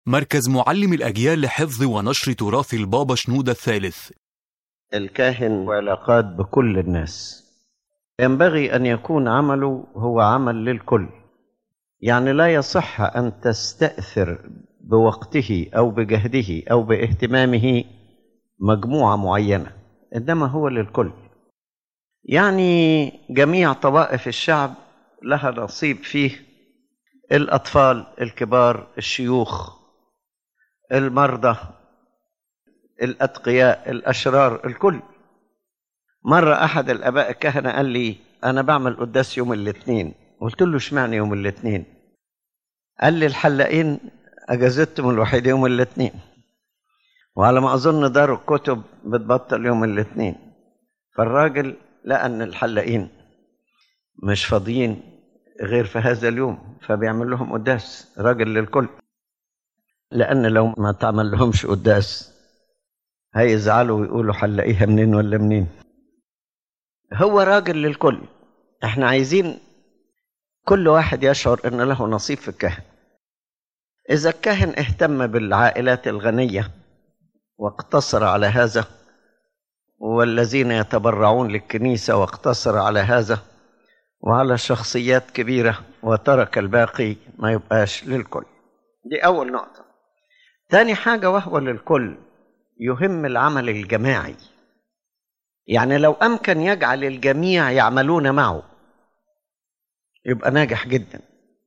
مركز معلم الأجيال لحفظ ونشر تراث البابا شنودة الثالث الكاهن وعلاقات بكل الناس ينبغي ان يكون عمله هو عمل للكل يعني لا يصح ان تستاثر بوقته او بجهده او باهتمامه مجموعه معينه انما هو للكل يعني جميع طوائف الشعب لها نصيب فيه الاطفال الكبار الشيوخ المرضى الاتقياء الاشرار الكل مره احد الاباء الكهنه قال لي انا بعمل قداس يوم الاثنين قلت له اشمعنى يوم الاثنين قال لي الحلاقين اجازتهم الوحيده يوم الاثنين وعلى ما اظن دار الكتب بتبطل يوم الاثنين فالراجل لقى ان الحلاقين مش فاضيين غير في هذا اليوم فبيعمل لهم قداس راجل للكل لان لو ما تعمل لهمش قداس هيزعلوا ويقولوا حلاقيها منين ولا منين هو راجل للكل احنا عايزين كل واحد يشعر ان له نصيب في الكهن اذا الكاهن اهتم بالعائلات الغنيه واقتصر على هذا والذين يتبرعون للكنيسه واقتصر على هذا وعلى شخصيات كبيره وترك الباقي ما يبقاش للكل دي اول نقطه تاني حاجه وهو للكل يهم العمل الجماعي يعني لو امكن يجعل الجميع يعملون معه يبقى ناجح جدا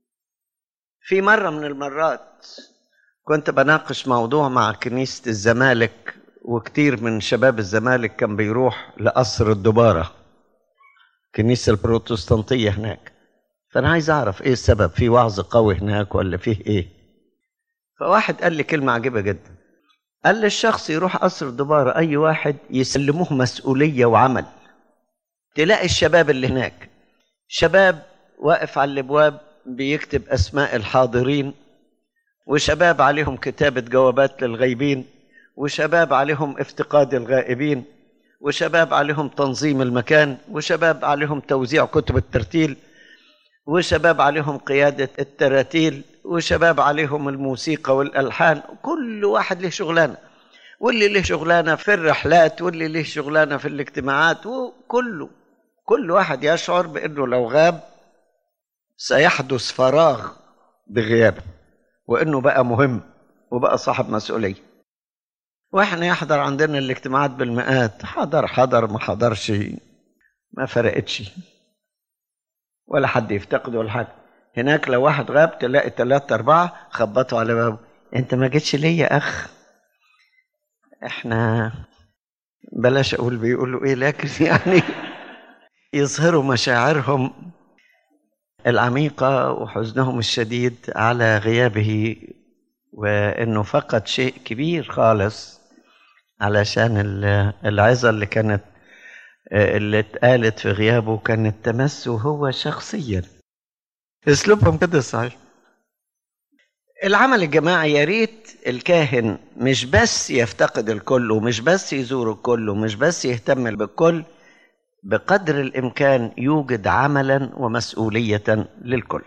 في مره من المرات كنت بناقش موضوع مع كنيسه الزمالك وكتير من شباب الزمالك كان بيروح لقصر الدباره الكنيسه البروتستانتيه هناك فانا عايز اعرف ايه السبب في وعظ قوي هناك ولا فيه ايه فواحد قال لي كلمه عجيبه جدا قال لي الشخص يروح قصر الدبارة أي واحد يسلموه مسؤولية وعمل تلاقي الشباب اللي هناك شباب واقف على الابواب بيكتب اسماء الحاضرين وشباب عليهم كتابه جوابات للغيبين وشباب عليهم افتقاد الغائبين وشباب عليهم تنظيم المكان وشباب عليهم توزيع كتب الترتيل وشباب عليهم قياده التراتيل وشباب عليهم الموسيقى والالحان كل واحد له شغلانه واللي له شغلانه في الرحلات واللي له شغلانه في الاجتماعات وكله كل واحد يشعر بانه لو غاب سيحدث فراغ بغيابه وانه بقى مهم وبقى صاحب مسؤوليه واحنا يحضر عندنا الاجتماعات بالمئات حضر حضر ما حضرش ما فرقتش ولا حد يفتقده ولا حاجه هناك لو واحد غاب تلاقي ثلاثة أربعة خبطوا على بابه أنت ما جيتش ليه يا أخ إحنا بلاش أقول بيقولوا إيه لكن يعني يظهروا مشاعرهم العميقة وحزنهم الشديد على غيابه وإنه فقد شيء كبير خالص علشان العظة اللي كانت اللي اتقالت في غيابه كانت تمسه هو شخصيا اسلوبهم كده صحيح العمل الجماعي يا ريت الكاهن مش بس يفتقد الكل ومش بس يزور الكل ومش بس يهتم بالكل بقدر الامكان يوجد عملا ومسؤوليه للكل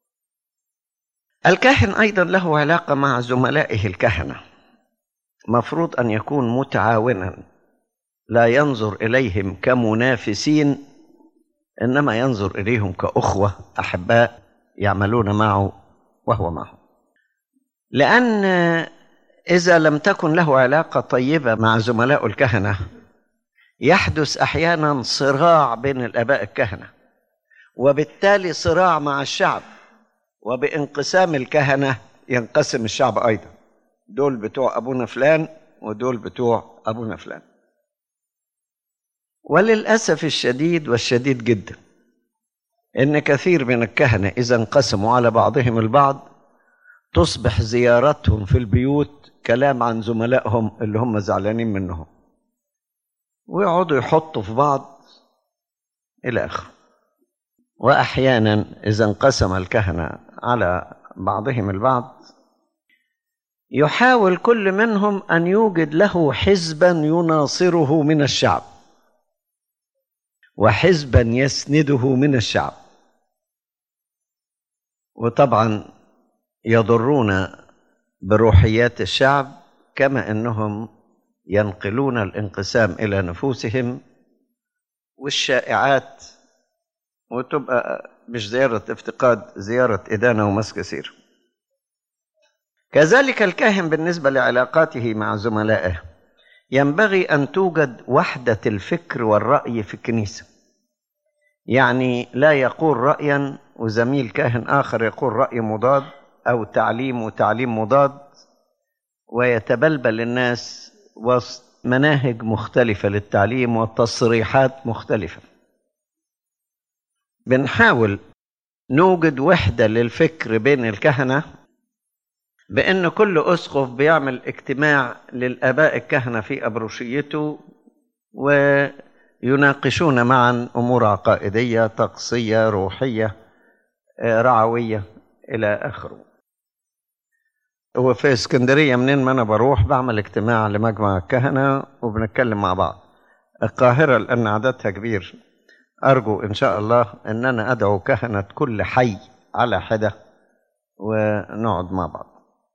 الكاهن ايضا له علاقه مع زملائه الكهنه مفروض ان يكون متعاونا لا ينظر اليهم كمنافسين انما ينظر اليهم كاخوه احباء يعملون معه وهو معه لان اذا لم تكن له علاقه طيبه مع زملاء الكهنه يحدث احيانا صراع بين الاباء الكهنه وبالتالي صراع مع الشعب وبانقسام الكهنه ينقسم الشعب ايضا دول بتوع ابونا فلان ودول بتوع ابونا فلان وللاسف الشديد والشديد جدا ان كثير من الكهنه اذا انقسموا على بعضهم البعض تصبح زيارتهم في البيوت كلام عن زملائهم اللي هم زعلانين منهم ويقعدوا يحطوا في بعض الى اخره واحيانا اذا انقسم الكهنه على بعضهم البعض يحاول كل منهم ان يوجد له حزبا يناصره من الشعب وحزبا يسنده من الشعب وطبعا يضرون بروحيات الشعب كما انهم ينقلون الانقسام الى نفوسهم والشائعات وتبقى مش زيارة افتقاد زيارة إدانة ومس كثير كذلك الكاهن بالنسبة لعلاقاته مع زملائه ينبغي أن توجد وحدة الفكر والرأي في الكنيسة يعني لا يقول رأيا وزميل كاهن آخر يقول رأي مضاد أو تعليم وتعليم مضاد ويتبلبل الناس وسط مناهج مختلفة للتعليم وتصريحات مختلفة بنحاول نوجد وحدة للفكر بين الكهنة بأن كل أسقف بيعمل اجتماع للآباء الكهنة في أبروشيته ويناقشون معا أمور عقائدية طقسية روحية رعوية إلى آخره وفي اسكندرية منين ما أنا بروح بعمل اجتماع لمجمع الكهنة وبنتكلم مع بعض القاهرة لأن عددها كبير أرجو إن شاء الله أن أنا أدعو كهنة كل حي على حدة ونقعد مع بعض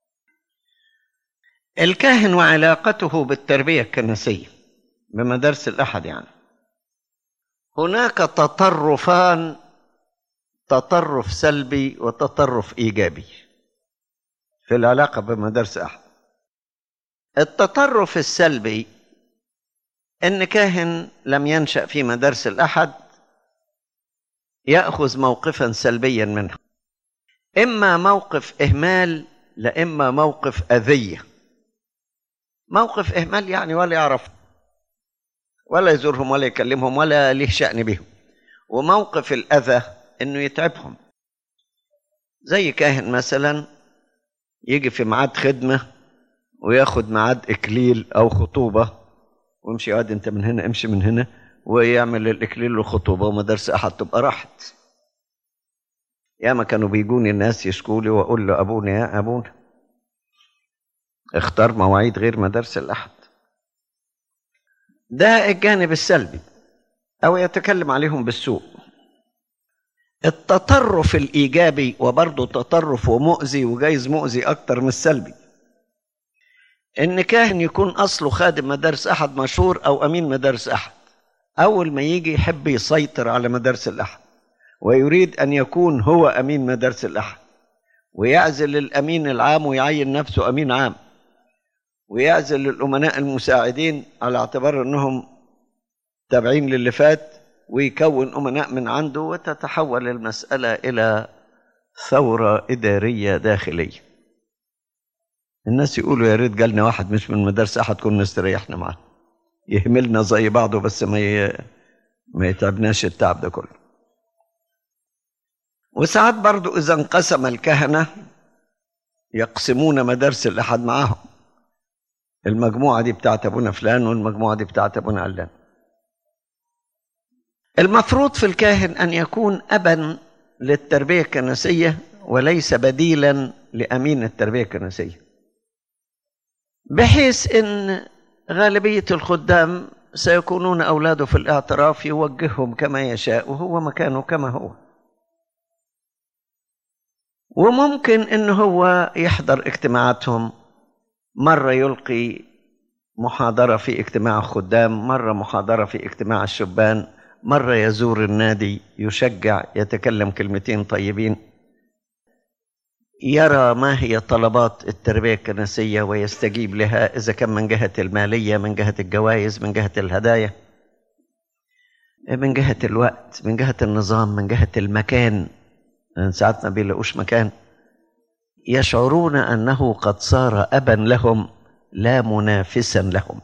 الكاهن وعلاقته بالتربية الكنسية بمدارس الأحد يعني هناك تطرفان تطرف سلبي وتطرف إيجابي في العلاقة بمدارس أحد التطرف السلبي إن كاهن لم ينشأ في مدارس الأحد يأخذ موقفا سلبيا منها إما موقف إهمال لإما موقف أذية موقف إهمال يعني ولا يعرف ولا يزورهم ولا يكلمهم ولا ليه شأن بهم وموقف الأذى إنه يتعبهم زي كاهن مثلا يجي في ميعاد خدمة وياخد ميعاد إكليل أو خطوبة وامشي يا واد أنت من هنا امشي من هنا ويعمل الإكليل والخطوبة ومدارس أحد تبقى راحت ياما كانوا بيجوني الناس يشكوا لي وأقول له أبونا يا أبونا اختار مواعيد غير مدارس الأحد ده الجانب السلبي أو يتكلم عليهم بالسوء التطرف الإيجابي وبرضه تطرف ومؤذي وجايز مؤذي أكتر من السلبي إن كاهن يكون أصله خادم مدارس أحد مشهور أو أمين مدارس أحد أول ما يجي يحب يسيطر على مدارس الأحد ويريد أن يكون هو أمين مدارس الأحد ويعزل الأمين العام ويعين نفسه أمين عام ويعزل الأمناء المساعدين على اعتبار أنهم تابعين للي فات ويكون أمناء من عنده وتتحول المسألة إلى ثورة إدارية داخلية الناس يقولوا يا ريت جالنا واحد مش من مدارس أحد كنا استريحنا معاه يهملنا زي بعضه بس ما ي... ما يتعبناش التعب ده كله وساعات برضو إذا انقسم الكهنة يقسمون مدارس الأحد معاهم المجموعة دي بتاعت أبونا فلان والمجموعة دي بتاعت أبونا علان المفروض في الكاهن أن يكون أبا للتربية الكنسية وليس بديلا لأمين التربية الكنسية بحيث أن غالبية الخدام سيكونون أولاده في الاعتراف يوجههم كما يشاء وهو مكانه كما هو وممكن أن هو يحضر اجتماعاتهم مرة يلقي محاضرة في اجتماع الخدام مرة محاضرة في اجتماع الشبان مرة يزور النادي يشجع يتكلم كلمتين طيبين يرى ما هي طلبات التربية الكنسية ويستجيب لها إذا كان من جهة المالية من جهة الجوائز من جهة الهدايا من جهة الوقت من جهة النظام من جهة المكان ساعات ما بيلاقوش مكان يشعرون أنه قد صار أبا لهم لا منافسا لهم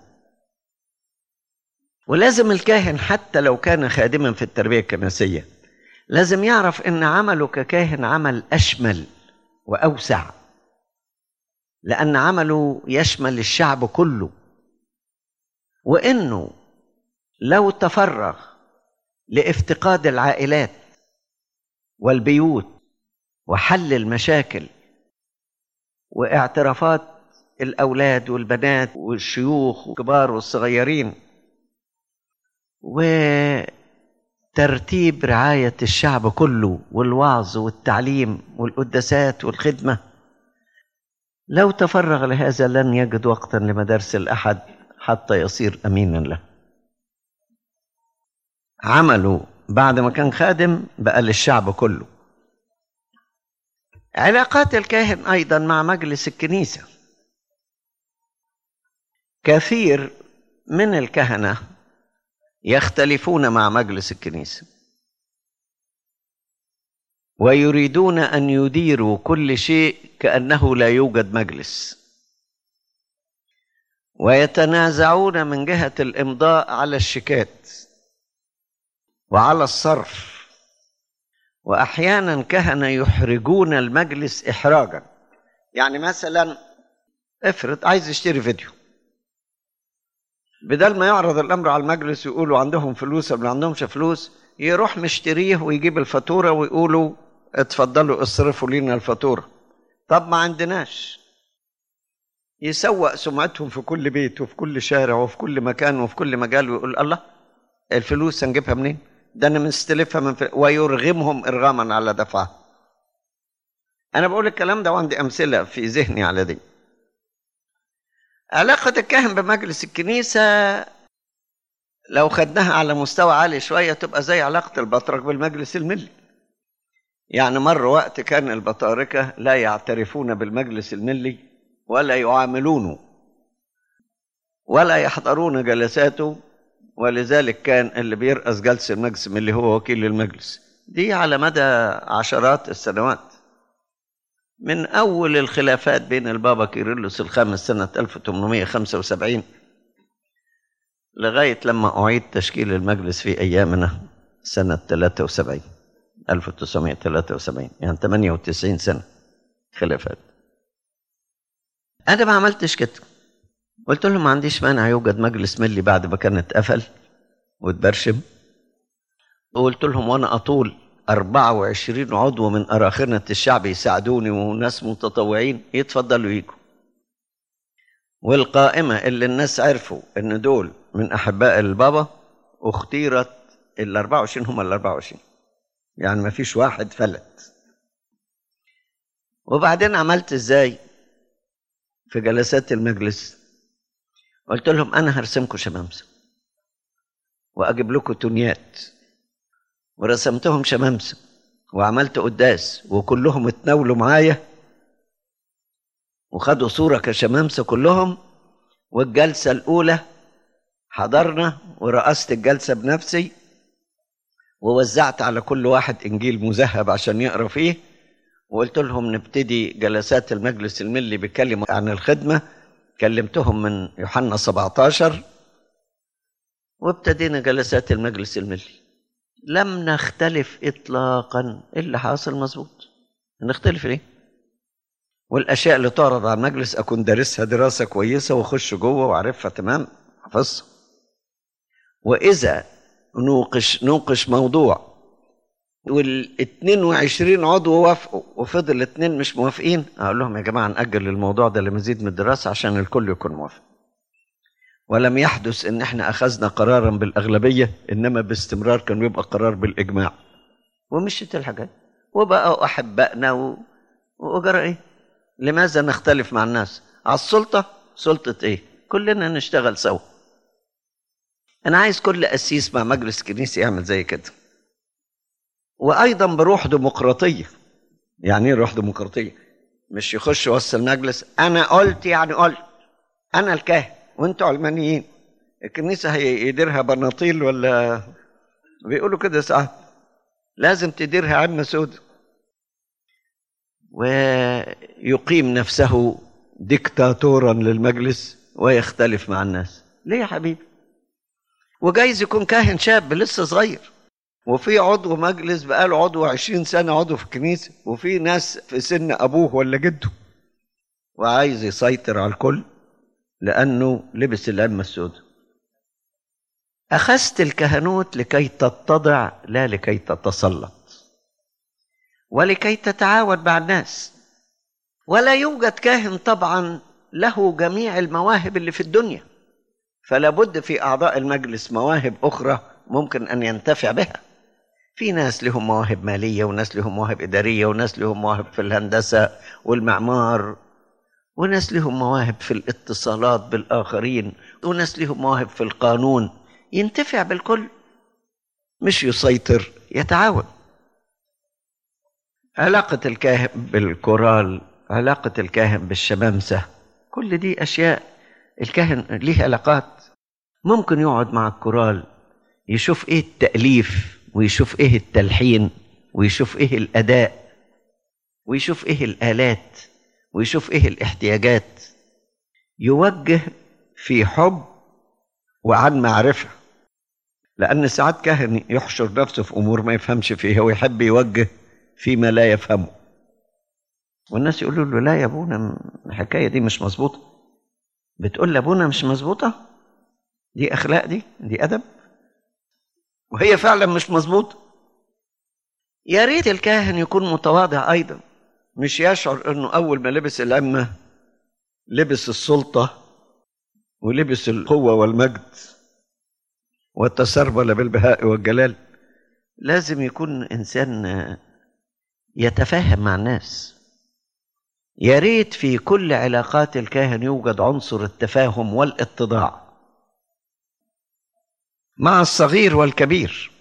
ولازم الكاهن حتى لو كان خادما في التربية الكنسية لازم يعرف أن عمله ككاهن عمل أشمل وأوسع لأن عمله يشمل الشعب كله وإنه لو تفرغ لافتقاد العائلات والبيوت وحل المشاكل واعترافات الأولاد والبنات والشيوخ والكبار والصغيرين وترتيب رعاية الشعب كله والوعظ والتعليم والقداسات والخدمة لو تفرغ لهذا لن يجد وقتا لمدارس الأحد حتى يصير أمينا له عمله بعد ما كان خادم بقى للشعب كله علاقات الكاهن أيضا مع مجلس الكنيسة كثير من الكهنة يختلفون مع مجلس الكنيسة ويريدون أن يديروا كل شيء كأنه لا يوجد مجلس ويتنازعون من جهة الإمضاء على الشيكات وعلى الصرف وأحيانا كهنة يحرجون المجلس إحراجا يعني مثلا افرض عايز يشتري فيديو بدل ما يعرض الامر على المجلس ويقولوا عندهم فلوس ولا ما عندهمش فلوس يروح مشتريه ويجيب الفاتوره ويقولوا اتفضلوا اصرفوا لنا الفاتوره طب ما عندناش يسوق سمعتهم في كل بيت وفي كل شارع وفي كل مكان وفي كل مجال ويقول الله الفلوس هنجيبها منين؟ ده انا مستلفها من فل... ويرغمهم ارغاما على دفعها. انا بقول الكلام ده وعندي امثله في ذهني على دي. علاقة الكاهن بمجلس الكنيسة لو خدناها على مستوى عالي شوية تبقى زي علاقة البطرك بالمجلس الملي يعني مر وقت كان البطاركة لا يعترفون بالمجلس الملي ولا يعاملونه ولا يحضرون جلساته ولذلك كان اللي بيرأس جلسة المجلس الملي هو وكيل المجلس دي على مدى عشرات السنوات من أول الخلافات بين البابا كيرلس الخامس سنة 1875 لغاية لما أعيد تشكيل المجلس في أيامنا سنة 73 1973 يعني 98 سنة خلافات أنا ما عملتش كده قلت لهم ما عنديش مانع يوجد مجلس ملي بعد ما كان اتقفل واتبرشم وقلت لهم وأنا أطول 24 عضو من أراخنة الشعب يساعدوني وناس متطوعين يتفضلوا يجوا والقائمة اللي الناس عرفوا إن دول من أحباء البابا اختيرت ال 24 هم ال 24 يعني ما فيش واحد فلت وبعدين عملت ازاي في جلسات المجلس قلت لهم انا هرسمكم شمامسه واجيب لكم تونيات ورسمتهم شمامسه وعملت قداس وكلهم اتناولوا معايا وخدوا صوره كشمامسه كلهم والجلسه الاولى حضرنا ورأست الجلسه بنفسي ووزعت على كل واحد انجيل مذهب عشان يقرا فيه وقلت لهم نبتدي جلسات المجلس الملي بكلمة عن الخدمة كلمتهم من يوحنا 17 وابتدينا جلسات المجلس الملي لم نختلف اطلاقا اللي حاصل مظبوط نختلف ليه والاشياء اللي تعرض على المجلس اكون دارسها دراسه كويسه واخش جوه واعرفها تمام حفظها واذا نوقش نوقش موضوع وال 22 عضو وافقوا وفضل الاثنين مش موافقين اقول لهم يا جماعه ناجل الموضوع ده لمزيد من الدراسه عشان الكل يكون موافق ولم يحدث ان احنا اخذنا قرارا بالاغلبيه انما باستمرار كان يبقى قرار بالاجماع ومشيت الحاجات وبقوا احبائنا و... وجرى ايه لماذا نختلف مع الناس على السلطه سلطه ايه كلنا نشتغل سوا انا عايز كل قسيس مع مجلس كنيسي يعمل زي كده وايضا بروح ديمقراطيه يعني ايه روح ديمقراطيه مش يخش وسط المجلس انا قلت يعني قلت انا الكاهن وانتوا علمانيين الكنيسه هيديرها بناطيل ولا بيقولوا كده ساعات لازم تديرها عمه سودة ويقيم نفسه ديكتاتورا للمجلس ويختلف مع الناس ليه يا حبيبي وجايز يكون كاهن شاب لسه صغير وفي عضو مجلس بقاله عضو عشرين سنة عضو في الكنيسة وفي ناس في سن أبوه ولا جده وعايز يسيطر على الكل لأنه لبس العمة السوداء أخذت الكهنوت لكي تتضع لا لكي تتسلط ولكي تتعاون مع الناس ولا يوجد كاهن طبعا له جميع المواهب اللي في الدنيا فلا بد في أعضاء المجلس مواهب أخرى ممكن أن ينتفع بها في ناس لهم مواهب مالية وناس لهم مواهب إدارية وناس لهم مواهب في الهندسة والمعمار وناس لهم مواهب في الاتصالات بالآخرين وناس لهم مواهب في القانون ينتفع بالكل مش يسيطر يتعاون علاقة الكاهن بالكورال علاقة الكاهن بالشمامسة كل دي أشياء الكاهن ليه علاقات ممكن يقعد مع الكورال يشوف ايه التأليف ويشوف ايه التلحين ويشوف ايه الأداء ويشوف ايه الآلات ويشوف ايه الاحتياجات يوجه في حب وعن معرفة لأن ساعات كاهن يحشر نفسه في أمور ما يفهمش فيها ويحب يوجه فيما لا يفهمه والناس يقولوا له لا يا ابونا الحكاية دي مش مظبوطة بتقول لابونا مش مظبوطة دي أخلاق دي دي أدب وهي فعلا مش مظبوطة يا ريت الكاهن يكون متواضع أيضا مش يشعر انه اول ما لبس العمه لبس السلطه ولبس القوه والمجد والتسربل بالبهاء والجلال لازم يكون انسان يتفاهم مع الناس يا ريت في كل علاقات الكاهن يوجد عنصر التفاهم والاتضاع مع الصغير والكبير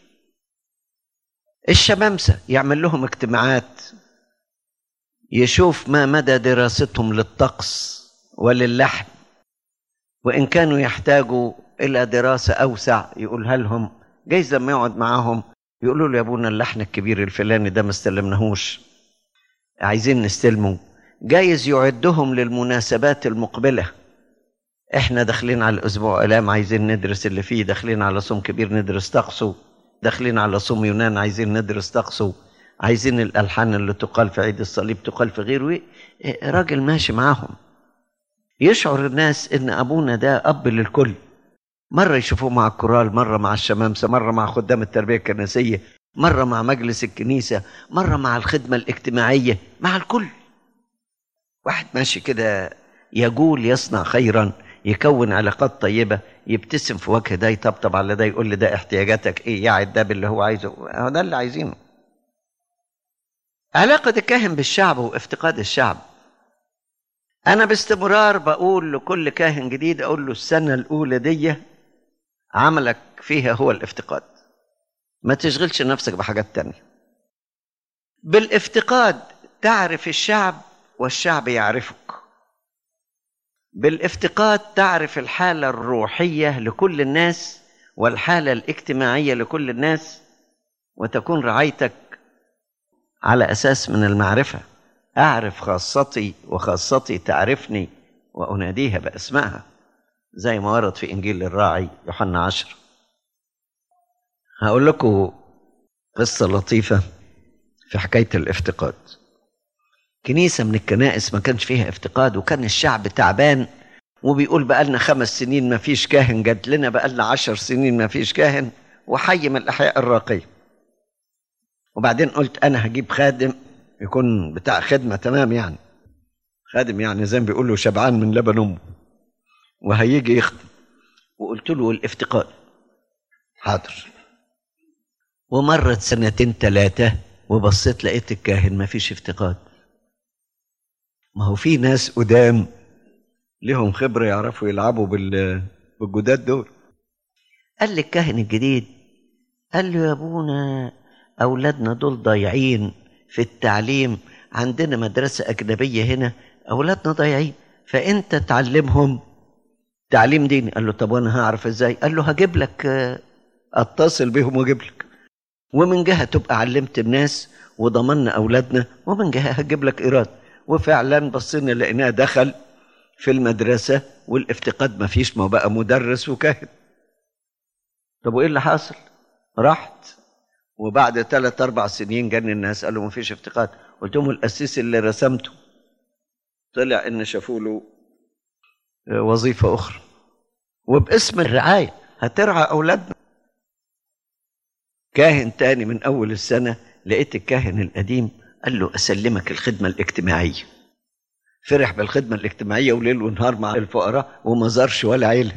الشمامسه يعمل لهم اجتماعات يشوف ما مدى دراستهم للطقس وللحن وإن كانوا يحتاجوا إلى دراسة أوسع يقولها لهم جايز لما يقعد معاهم يقولوا له يا أبونا اللحن الكبير الفلاني ده ما استلمناهوش عايزين نستلمه جايز يعدهم للمناسبات المقبلة احنا داخلين على الأسبوع إلام عايزين ندرس اللي فيه داخلين على صوم كبير ندرس طقسه داخلين على صوم يونان عايزين ندرس طقسه عايزين الالحان اللي تقال في عيد الصليب تقال في غيره راجل ماشي معاهم يشعر الناس ان ابونا ده اب للكل مره يشوفوه مع الكورال مره مع الشمامسه مره مع خدام التربيه الكنسيه مره مع مجلس الكنيسه مره مع الخدمه الاجتماعيه مع الكل واحد ماشي كده يقول يصنع خيرا يكون علاقات طيبه يبتسم في وجه ده يطبطب على ده يقول لي ده احتياجاتك ايه يعد ده باللي هو عايزه هو ده اللي عايزينه علاقة الكاهن بالشعب وافتقاد الشعب أنا باستمرار بقول لكل كاهن جديد أقول له السنة الأولى دي عملك فيها هو الافتقاد ما تشغلش نفسك بحاجات تانية بالافتقاد تعرف الشعب والشعب يعرفك بالافتقاد تعرف الحالة الروحية لكل الناس والحالة الاجتماعية لكل الناس وتكون رعايتك على اساس من المعرفه اعرف خاصتي وخاصتي تعرفني واناديها باسمائها زي ما ورد في انجيل الراعي يوحنا عشر هقول لكم قصه لطيفه في حكايه الافتقاد كنيسه من الكنائس ما كانش فيها افتقاد وكان الشعب تعبان وبيقول بقالنا خمس سنين ما فيش كاهن جات لنا بقالنا عشر سنين ما فيش كاهن وحي من الاحياء الراقيه وبعدين قلت انا هجيب خادم يكون بتاع خدمه تمام يعني خادم يعني زي ما بيقولوا شبعان من لبن امه وهيجي يخدم وقلت له الافتقاد حاضر ومرت سنتين ثلاثة وبصيت لقيت الكاهن ما فيش افتقاد ما هو في ناس قدام لهم خبرة يعرفوا يلعبوا بال بالجداد دول قال لي الكاهن الجديد قال له يا ابونا أولادنا دول ضايعين في التعليم عندنا مدرسة أجنبية هنا أولادنا ضايعين فأنت تعلمهم تعليم ديني قال له طب وأنا هعرف إزاي قال له هجيب لك أتصل بهم وأجيب لك ومن جهة تبقى علمت الناس وضمنا أولادنا ومن جهة هجيب لك إيراد وفعلا بصينا لقيناه دخل في المدرسة والافتقاد ما فيش ما بقى مدرس وكاهن طب وإيه اللي حاصل راحت وبعد ثلاث اربع سنين جاني الناس قالوا ما فيش افتقاد قلت لهم القسيس اللي رسمته طلع ان شافوا له وظيفه اخرى وباسم الرعايه هترعى اولادنا كاهن تاني من اول السنه لقيت الكاهن القديم قال له اسلمك الخدمه الاجتماعيه فرح بالخدمه الاجتماعيه وليل ونهار مع الفقراء وما زارش ولا عيله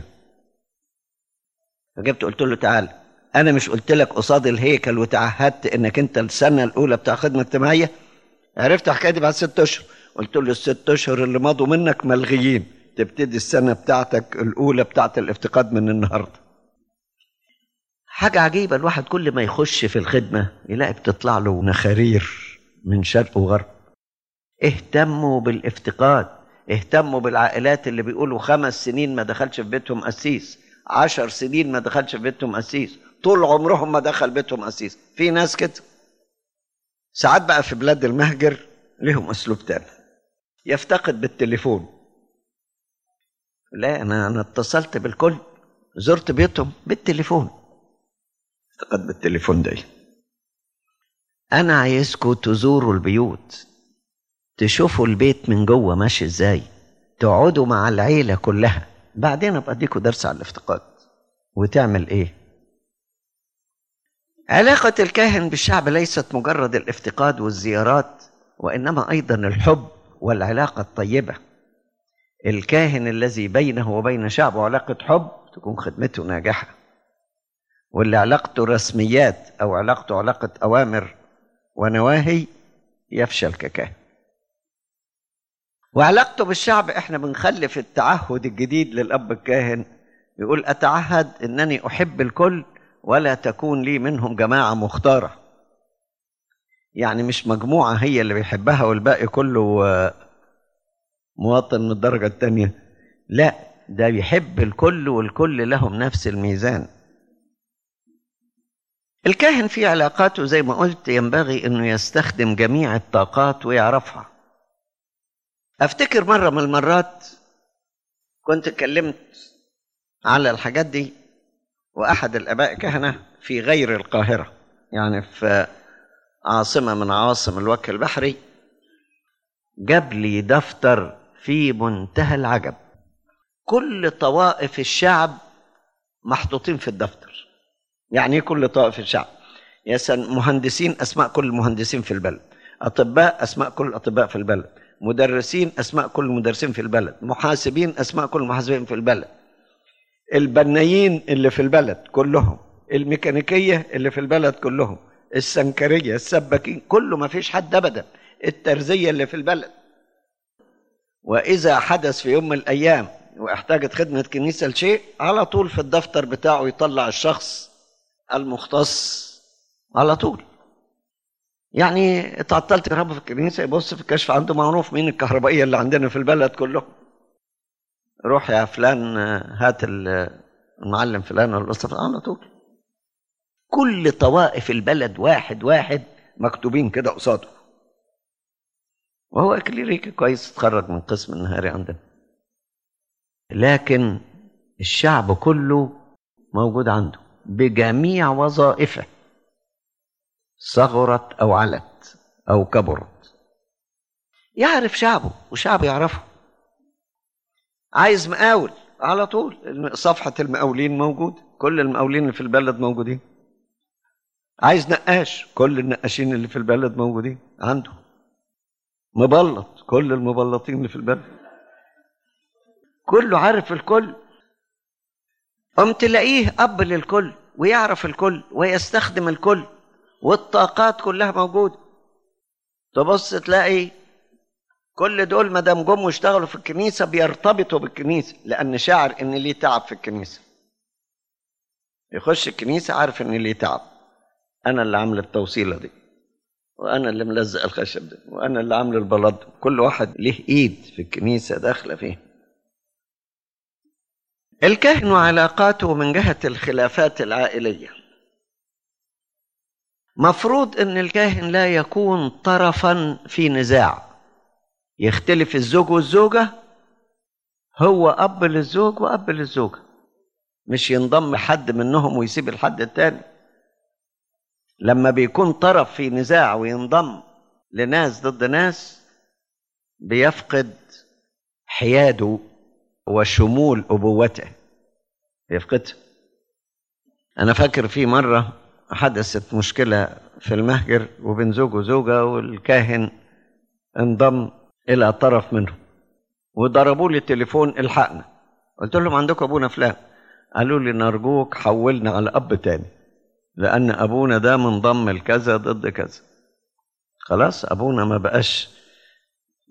فجبت قلت له تعالى انا مش قلت لك قصاد الهيكل وتعهدت انك انت السنه الاولى بتاع خدمه اجتماعيه عرفت الحكايه دي بعد ست اشهر قلت له الست اشهر اللي مضوا منك ملغيين تبتدي السنه بتاعتك الاولى بتاعت الافتقاد من النهارده حاجه عجيبه الواحد كل ما يخش في الخدمه يلاقي بتطلع له نخارير من شرق وغرب اهتموا بالافتقاد اهتموا بالعائلات اللي بيقولوا خمس سنين ما دخلش في بيتهم قسيس عشر سنين ما دخلش في بيتهم قسيس طول عمرهم ما دخل بيتهم قسيس في ناس كده ساعات بقى في بلاد المهجر لهم اسلوب تاني يفتقد بالتليفون لا انا انا اتصلت بالكل زرت بيتهم بالتليفون افتقد بالتليفون ده انا عايزكم تزوروا البيوت تشوفوا البيت من جوه ماشي ازاي تقعدوا مع العيله كلها بعدين ابقى اديكوا درس على الافتقاد وتعمل ايه علاقة الكاهن بالشعب ليست مجرد الافتقاد والزيارات وإنما أيضا الحب والعلاقة الطيبة الكاهن الذي بينه وبين شعبه علاقة حب تكون خدمته ناجحة واللي علاقته رسميات أو علاقته علاقة أوامر ونواهي يفشل ككاهن وعلاقته بالشعب احنا بنخلف التعهد الجديد للأب الكاهن يقول أتعهد أنني أحب الكل ولا تكون لي منهم جماعة مختارة يعني مش مجموعة هي اللي بيحبها والباقي كله مواطن من الدرجة الثانية لا ده بيحب الكل والكل لهم نفس الميزان الكاهن في علاقاته زي ما قلت ينبغي انه يستخدم جميع الطاقات ويعرفها افتكر مرة من المرات كنت اتكلمت على الحاجات دي واحد الاباء كهنه في غير القاهره يعني في عاصمه من عواصم الوجه البحري جاب لي دفتر في منتهى العجب كل طوائف الشعب محطوطين في الدفتر يعني ايه كل طائف الشعب يا مهندسين اسماء كل المهندسين في البلد اطباء اسماء كل الاطباء في البلد مدرسين اسماء كل المدرسين في البلد محاسبين اسماء كل المحاسبين في البلد البنايين اللي في البلد كلهم الميكانيكية اللي في البلد كلهم السنكرية السباكين كله ما فيش حد أبدا الترزية اللي في البلد وإذا حدث في يوم من الأيام واحتاجت خدمة كنيسة لشيء على طول في الدفتر بتاعه يطلع الشخص المختص على طول يعني اتعطلت كهرباء في الكنيسة يبص في الكشف عنده معروف مين الكهربائية اللي عندنا في البلد كلهم روح يا فلان هات المعلم فلان ولا الاستاذ على طول كل طوائف البلد واحد واحد مكتوبين كده قصاده وهو كليريكي كويس اتخرج من قسم النهاري عندنا لكن الشعب كله موجود عنده بجميع وظائفه صغرت او علت او كبرت يعرف شعبه وشعبه يعرفه عايز مقاول على طول صفحة المقاولين موجود كل المقاولين اللي في البلد موجودين عايز نقاش كل النقاشين اللي في البلد موجودين عنده مبلط كل المبلطين اللي في البلد كله عارف الكل قم تلاقيه أب للكل ويعرف الكل ويستخدم الكل والطاقات كلها موجودة تبص تلاقي كل دول ما دام جم واشتغلوا في الكنيسه بيرتبطوا بالكنيسه لان شاعر ان ليه تعب في الكنيسه يخش الكنيسه عارف ان ليه تعب انا اللي عامل التوصيله دي وانا اللي ملزق الخشب ده وانا اللي عامل البلاط كل واحد ليه ايد في الكنيسه داخله فيه الكاهن وعلاقاته من جهه الخلافات العائليه مفروض ان الكاهن لا يكون طرفا في نزاع يختلف الزوج والزوجة هو أب للزوج وأب للزوجة مش ينضم حد منهم ويسيب الحد التاني لما بيكون طرف في نزاع وينضم لناس ضد ناس بيفقد حياده وشمول أبوته بيفقدها أنا فاكر في مرة حدثت مشكلة في المهجر وبين زوج وزوجة والكاهن انضم الى طرف منهم وضربوا لي التليفون الحقنا قلت لهم عندكم ابونا فلان قالوا لي نرجوك حولنا على اب تاني لان ابونا ده منضم الكذا ضد كذا خلاص ابونا ما بقاش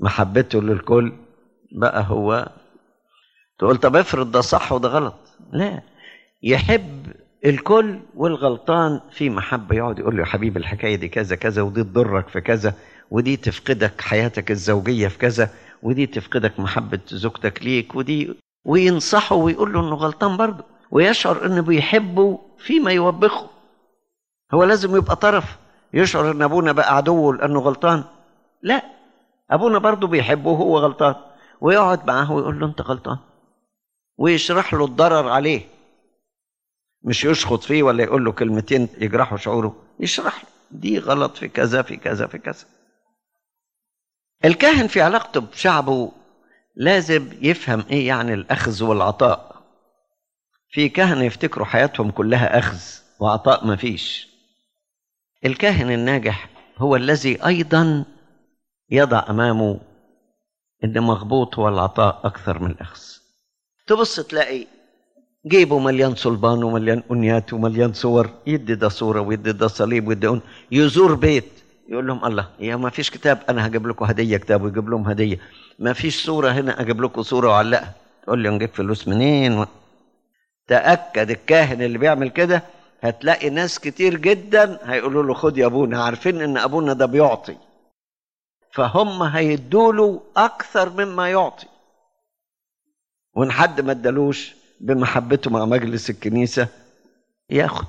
محبته للكل بقى هو تقول طب افرض ده صح وده غلط لا يحب الكل والغلطان في محبة يقعد يقول له يا حبيبي الحكاية دي كذا كذا ودي تضرك في كذا ودي تفقدك حياتك الزوجية في كذا ودي تفقدك محبة زوجتك ليك ودي وينصحه ويقول له انه غلطان برضه ويشعر انه بيحبه فيما يوبخه هو لازم يبقى طرف يشعر ان ابونا بقى عدوه لانه غلطان لا ابونا برضه بيحبه وهو غلطان ويقعد معاه ويقول له انت غلطان ويشرح له الضرر عليه مش يشخط فيه ولا يقول له كلمتين يجرحوا شعوره يشرح له دي غلط في كذا في كذا في كذا الكاهن في علاقته بشعبه لازم يفهم ايه يعني الاخذ والعطاء في كهنه يفتكروا حياتهم كلها اخذ وعطاء ما فيش الكاهن الناجح هو الذي ايضا يضع امامه ان مغبوط هو العطاء اكثر من الاخذ تبص تلاقي جيبه مليان صلبان ومليان انيات ومليان صور يدي ده صوره ويدي ده صليب ويدي أن... يزور بيت يقول لهم الله يا ما فيش كتاب انا هجيب لكم هديه كتاب ويجيب لهم هديه ما فيش صوره هنا اجيب لكم صوره وعلقها تقول لي نجيب فلوس منين و... تاكد الكاهن اللي بيعمل كده هتلاقي ناس كتير جدا هيقولوا له خد يا ابونا عارفين ان ابونا ده بيعطي فهم هيدوا له اكثر مما يعطي وان حد ما ادالوش بمحبته مع مجلس الكنيسه ياخد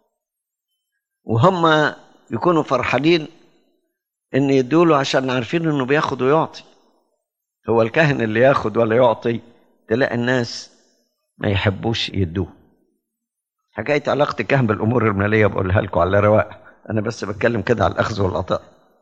وهم يكونوا فرحانين ان يدوله عشان عارفين انه بياخد ويعطي هو الكاهن اللي ياخد ولا يعطي تلاقي الناس ما يحبوش يدوه حكايه علاقه الكاهن بالامور الماليه بقولها لكم على رواق انا بس بتكلم كده على الاخذ والعطاء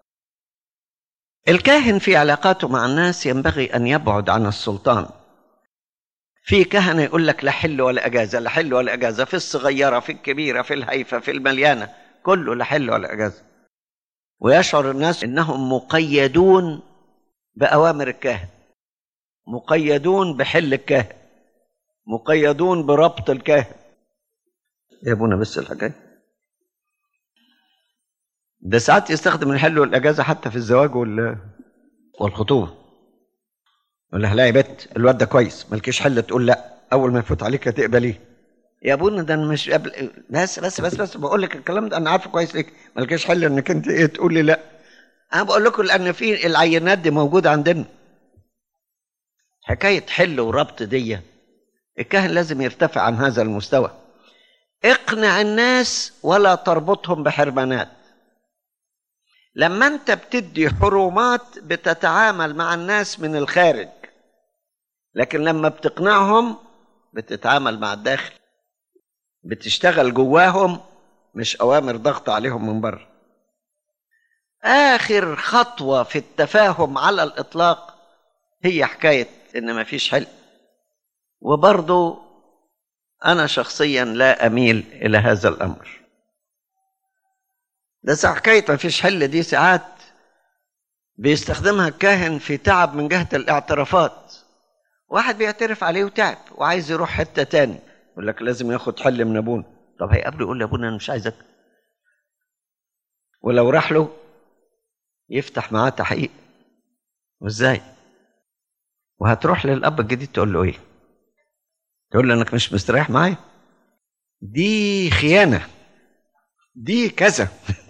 الكاهن في علاقاته مع الناس ينبغي ان يبعد عن السلطان في كهنه يقول لك لا حل ولا اجازه لا حل ولا اجازه في الصغيره في الكبيره في الهيفه في المليانه كله لا حل ولا اجازه ويشعر الناس انهم مقيدون باوامر الكاهن مقيدون بحل الكاهن مقيدون بربط الكاهن يا ابونا بس الحكايه ده ساعات يستخدم الحل والاجازه حتى في الزواج وال والخطوبه يقول لها لا يا بت الواد ده كويس مالكيش حل تقول لا اول ما يفوت عليك هتقبليه يا ابونا ده انا مش قبل بس بس بس بس بقول لك الكلام ده انا عارفه كويس ليك مالكيش حل انك انت ايه تقول لي لا انا بقول لكم لان في العينات دي موجوده عندنا حكايه حل وربط دي الكاهن لازم يرتفع عن هذا المستوى اقنع الناس ولا تربطهم بحرمانات لما انت بتدي حرمات بتتعامل مع الناس من الخارج لكن لما بتقنعهم بتتعامل مع الداخل بتشتغل جواهم مش اوامر ضغط عليهم من بره اخر خطوه في التفاهم على الاطلاق هي حكايه ان مفيش حل وبرضه انا شخصيا لا اميل الى هذا الامر ده حكايه مفيش حل دي ساعات بيستخدمها الكاهن في تعب من جهه الاعترافات واحد بيعترف عليه وتعب وعايز يروح حته تاني يقول لك لازم ياخد حل من ابونا طب هيقابله يقول له ابونا انا مش عايزك ولو راح له يفتح معاه تحقيق وازاي وهتروح للاب الجديد تقول له ايه تقول له انك مش مستريح معايا دي خيانه دي كذا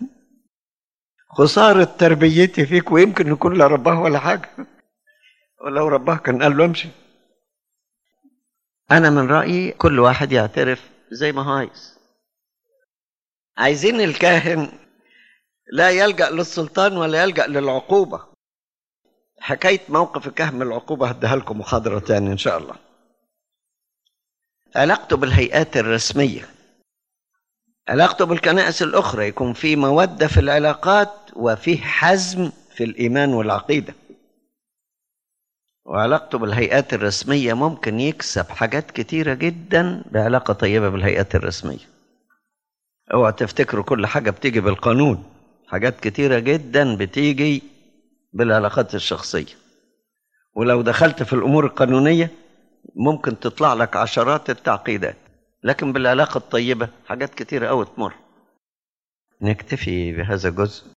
خسارة تربيتي فيك ويمكن نكون لا رباه ولا حاجة ولو رباه كان قال له امشي أنا من رأيي كل واحد يعترف زي ما هو عايز عايزين الكاهن لا يلجأ للسلطان ولا يلجأ للعقوبة حكاية موقف الكهن من العقوبة هديها لكم محاضرة تاني إن شاء الله علاقته بالهيئات الرسمية علاقته بالكنائس الأخرى يكون في مودة في العلاقات وفيه حزم في الإيمان والعقيدة وعلاقته بالهيئات الرسمية ممكن يكسب حاجات كتيرة جدا بعلاقة طيبة بالهيئات الرسمية اوعى تفتكروا كل حاجة بتيجي بالقانون حاجات كتيرة جدا بتيجي بالعلاقات الشخصية ولو دخلت في الأمور القانونية ممكن تطلع لك عشرات التعقيدات لكن بالعلاقة الطيبة حاجات كتيرة أوي تمر نكتفي بهذا الجزء